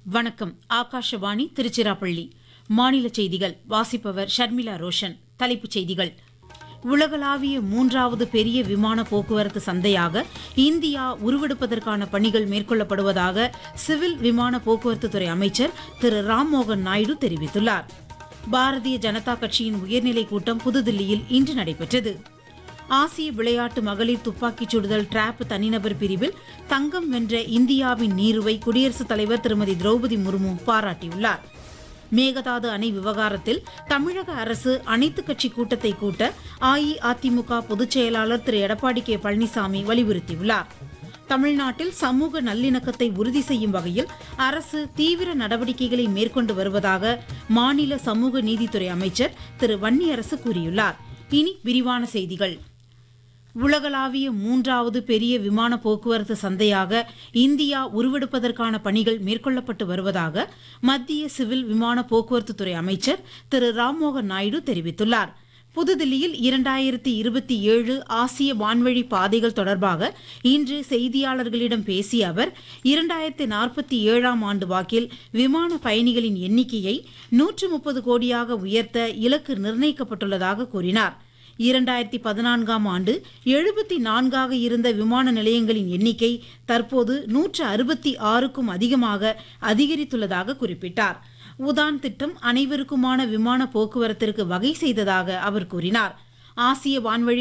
வணக்கம் ஆகாஷவாணி திருச்சிராப்பள்ளி மாநில செய்திகள் வாசிப்பவர் ஷர்மிளா ரோஷன் தலைப்புச் செய்திகள் உலகளாவிய மூன்றாவது பெரிய விமான போக்குவரத்து சந்தையாக இந்தியா உருவெடுப்பதற்கான பணிகள் மேற்கொள்ளப்படுவதாக சிவில் விமான போக்குவரத்து துறை அமைச்சர் திரு ராம்மோகன் நாயுடு தெரிவித்துள்ளார் பாரதிய ஜனதா கட்சியின் உயர்நிலைக் கூட்டம் புதுதில்லியில் இன்று நடைபெற்றது ஆசிய விளையாட்டு மகளிர் துப்பாக்கிச் சுடுதல் டிராப் தனிநபர் பிரிவில் தங்கம் வென்ற இந்தியாவின் நீருவை குடியரசுத் தலைவர் திருமதி திரௌபதி முர்மு பாராட்டியுள்ளார் மேகதாது அணை விவகாரத்தில் தமிழக அரசு அனைத்துக் கட்சி கூட்டத்தை கூட்ட அஇஅதிமுக பொதுச் செயலாளர் திரு எடப்பாடி கே பழனிசாமி வலியுறுத்தியுள்ளார் தமிழ்நாட்டில் சமூக நல்லிணக்கத்தை உறுதி செய்யும் வகையில் அரசு தீவிர நடவடிக்கைகளை மேற்கொண்டு வருவதாக மாநில சமூக நீதித்துறை அமைச்சர் திரு வன்னியரசு கூறியுள்ளார் இனி விரிவான செய்திகள் உலகளாவிய மூன்றாவது பெரிய விமான போக்குவரத்து சந்தையாக இந்தியா உருவெடுப்பதற்கான பணிகள் மேற்கொள்ளப்பட்டு வருவதாக மத்திய சிவில் விமான போக்குவரத்து துறை அமைச்சர் திரு ராம்மோகன் நாயுடு தெரிவித்துள்ளார் புதுதில்லியில் இரண்டாயிரத்தி இருபத்தி ஏழு ஆசிய வான்வழி பாதைகள் தொடர்பாக இன்று செய்தியாளர்களிடம் பேசிய அவர் இரண்டாயிரத்தி நாற்பத்தி ஏழாம் ஆண்டு வாக்கில் விமான பயணிகளின் எண்ணிக்கையை நூற்று முப்பது கோடியாக உயர்த்த இலக்கு நிர்ணயிக்கப்பட்டுள்ளதாக கூறினார் இரண்டாயிரத்தி பதினான்காம் ஆண்டு எழுபத்தி நான்காக இருந்த விமான நிலையங்களின் எண்ணிக்கை தற்போது நூற்று அறுபத்தி ஆறுக்கும் அதிகமாக அதிகரித்துள்ளதாக குறிப்பிட்டார் உதான் திட்டம் அனைவருக்குமான விமான போக்குவரத்திற்கு வகை செய்ததாக அவர் கூறினார் ஆசிய வான்வழி